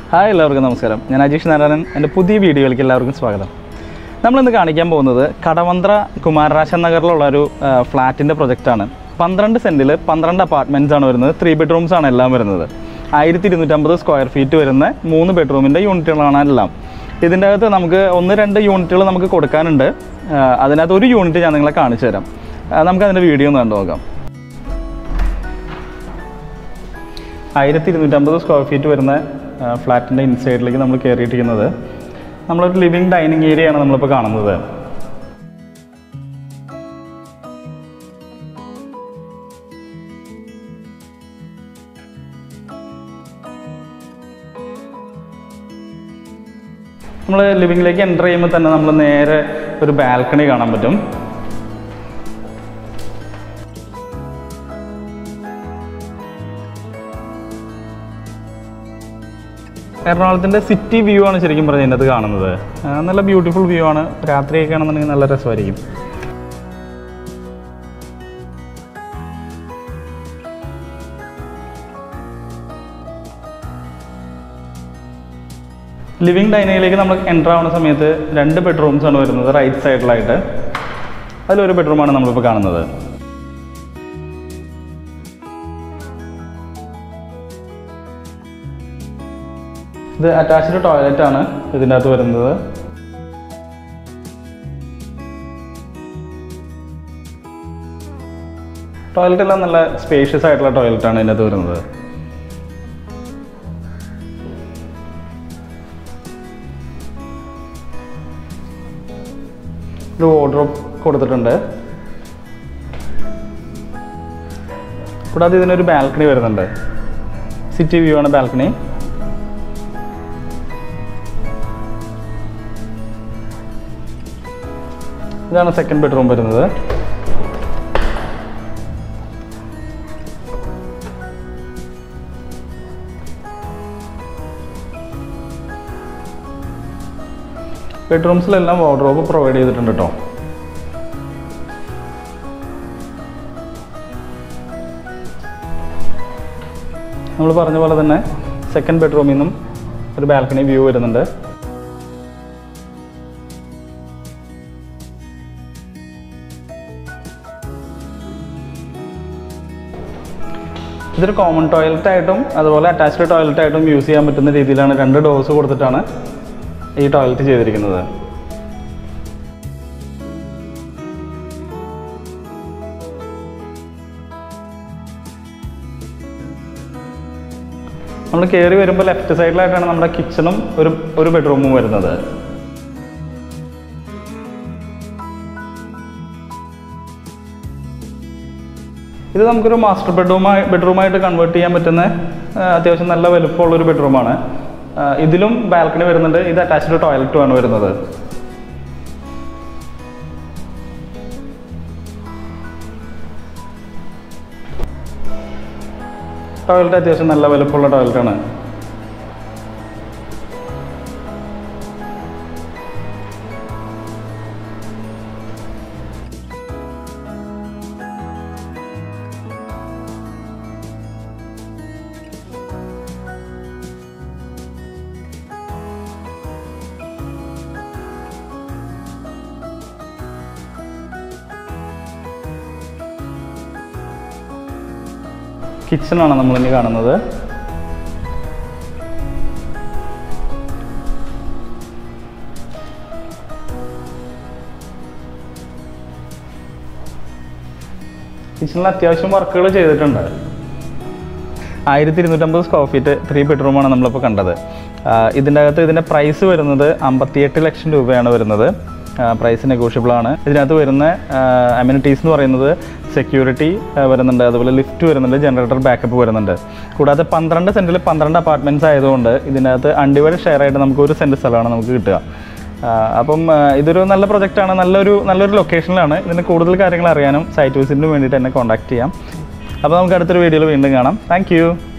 hi എല്ലാവർക്കും നമസ്കാരം ഞാൻ അജീഷ് നാരായണൻ എൻ്റെ പുതിയ വീഡിയോയിലേക്ക് എല്ലാവർക്കും സ്വാഗതം നമ്മളിന്ന് കാണിക്കാൻ പോകുന്നത് കടവന്ത്ര കുമാരരാശൻ നഗറിലുള്ള ഒരു ഫ്ലാറ്റിൻ്റെ പ്രൊജക്റ്റാണ് പന്ത്രണ്ട് സെൻറ്റിൽ പന്ത്രണ്ട് അപ്പാർട്ട്മെൻറ്റ്സ് ആണ് വരുന്നത് ത്രീ ബെഡ്റൂംസ് ആണ് എല്ലാം വരുന്നത് ആയിരത്തി ഇരുന്നൂറ്റമ്പത് സ്ക്വയർ ഫീറ്റ് വരുന്ന മൂന്ന് ബെഡ്റൂമിൻ്റെ യൂണിറ്റുകളാണ് എല്ലാം ഇതിൻ്റെ അകത്ത് നമുക്ക് ഒന്ന് രണ്ട് യൂണിറ്റുകൾ നമുക്ക് കൊടുക്കാനുണ്ട് ആ, അതിനകത്ത് ഒരു യൂണിറ്റ് ഞാൻ നിങ്ങളെ കാണിച്ചു തരാം ആ, നമുക്ക് അതിൻ്റെ വീഡിയോ ഒന്ന് കണ്ടു നോക്കാം ആയിരത്തി ഇരുന്നൂറ്റമ്പത് സ്ക്വയർ ഫീറ്റ് വരുന്ന ഫ്ലാറ്റിൻ്റെ ഇൻസൈഡിലേക്ക് നമ്മൾ കയറിയിട്ടിരിക്കുന്നത് നമ്മളൊരു ലിവിങ് ഡൈനിങ് ഏരിയയാണ് നമ്മളിപ്പോൾ കാണുന്നത് നമ്മൾ ലിവിങ്ങിലേക്ക് എൻ്റർ ചെയ്യുമ്പോൾ തന്നെ നമ്മൾ നേരെ ഒരു ബാൽക്കണി കാണാൻ പറ്റും എറണാകുളത്തിൻ്റെ സിറ്റി വ്യൂ ആണ് ശരിക്കും പറഞ്ഞാൽ ഇതിനകത്ത് കാണുന്നത് ആ, നല്ല ബ്യൂട്ടിഫുൾ വ്യൂ ആണ് രാത്രിയൊക്കെ ആണെന്നുണ്ടെങ്കിൽ നല്ല രസമായിരിക്കും ലിവിങ് ഡൈനിങ്ങിലേക്ക് നമ്മൾ എൻ്റർ ആവുന്ന സമയത്ത് രണ്ട് ബെഡ്റൂംസ് ആണ് വരുന്നത് റൈറ്റ് സൈഡിലായിട്ട് അതിലൊരു ബെഡ്റൂമാണ് നമ്മളിപ്പോൾ കാണുന്നത് ഇത് അറ്റാച്ച്ഡ് ടോയ്ലറ്റ് ആണ് ഇതിൻ്റെ അകത്ത് വരുന്നത് ടോയ്ലറ്റ് എല്ലാം നല്ല സ്പേഷ്യസ് ആയിട്ടുള്ള ടോയ്ലറ്റ് ആണ് ഇതിൻ്റെ അകത്ത് വരുന്നത് ഒരു വാർഡ്രോബ് കൊടുത്തിട്ടുണ്ട് കൂടാതെ ഇതിനൊരു ബാൽക്കണി വരുന്നുണ്ട് സിറ്റി വ്യൂ ആണ് ബാൽക്കണി ഇതാണ് സെക്കൻഡ് ബെഡ്റൂം വരുന്നത് ബെഡ്റൂംസിലെല്ലാം വാർഡ്രോബ് പ്രൊവൈഡ് ചെയ്തിട്ടുണ്ട് കേട്ടോ നമ്മൾ പറഞ്ഞ പോലെ തന്നെ സെക്കൻഡ് ബെഡ്റൂമിൽ നിന്നും ഒരു ബാൽക്കണി വ്യൂ വരുന്നുണ്ട് ഇതൊരു കോമൺ ടോയ്ലറ്റ് ആയിട്ടും അതുപോലെ അറ്റാച്ച്ഡ് ടോയ്ലറ്റ് ആയിട്ടും യൂസ് ചെയ്യാൻ പറ്റുന്ന രീതിയിലാണ് രണ്ട് ഡോർസ് കൊടുത്തിട്ടാണ് ഈ ടോയ്ലറ്റ് ചെയ്തിരിക്കുന്നത് നമ്മൾ കയറി വരുമ്പോൾ ലെഫ്റ്റ് സൈഡിലായിട്ടാണ് നമ്മുടെ കിച്ചണും ഒരു ഒരു ബെഡ്റൂമും വരുന്നത് ഇത് നമുക്കൊരു മാസ്റ്റർ ബെഡ്റൂമായി ബെഡ്റൂമായിട്ട് കൺവേർട്ട് ചെയ്യാൻ പറ്റുന്ന ആ, അത്യാവശ്യം നല്ല വലുപ്പമുള്ളൊരു ബെഡ്റൂമാണ് ആ, ഇതിലും ബാൽക്കണി വരുന്നുണ്ട് ഇത് അറ്റാച്ച്ഡ് ടോയ്ലറ്റുമാണ് വരുന്നത് ടോയ്ലറ്റ് അത്യാവശ്യം നല്ല വലുപ്പമുള്ള ടോയ്ലറ്റാണ് കിച്ചണാണ് നമ്മളിനി കാണുന്നത് കിച്ചണിൽ അത്യാവശ്യം വർക്കുകൾ ചെയ്തിട്ടുണ്ട് ആയിരത്തി ഇരുന്നൂറ്റമ്പത് സ്ക്വയർ ഫീറ്റ് ത്രീ ബെഡ്റൂമാണ് നമ്മളിപ്പോൾ കണ്ടത് ആ, ഇതിൻ്റെ അകത്ത് ഇതിൻ്റെ പ്രൈസ് വരുന്നത് അമ്പത്തിയെട്ട് ലക്ഷം രൂപയാണ് വരുന്നത് പ്രൈസ് നെഗോഷ്യബിൾ ആണ് ഇതിനകത്ത് വരുന്ന അമ്യൂണിറ്റീസ് എന്ന് പറയുന്നത് സെക്യൂരിറ്റി വരുന്നുണ്ട് അതുപോലെ ലിഫ്റ്റ് വരുന്നുണ്ട് ജനറേറ്റർ ബാക്കപ്പ് വരുന്നുണ്ട് കൂടാതെ പന്ത്രണ്ട് സെൻറ്റിൽ പന്ത്രണ്ട് അപ്പാർട്ട്മെൻറ്റ്സ് ആയതുകൊണ്ട് ഇതിനകത്ത് അൺഡിവൈഡ് ഷെയർ ആയിട്ട് നമുക്ക് ഒരു സെൻറ്റ് സ്ഥലമാണ് നമുക്ക് കിട്ടുക ആ, അപ്പം ആ, ഇതൊരു നല്ല പ്രൊജക്റ്റാണ് നല്ലൊരു നല്ലൊരു ലൊക്കേഷനിലാണ് ഇതിന് കൂടുതൽ കാര്യങ്ങൾ അറിയാനും സൈറ്റ് വിസിറ്റിന് വേണ്ടിയിട്ട് എന്നെ കോൺടാക്ട് ചെയ്യാം അപ്പോൾ നമുക്ക് അടുത്തൊരു വീഡിയോയിൽ വീണ്ടും കാണാം താങ്ക്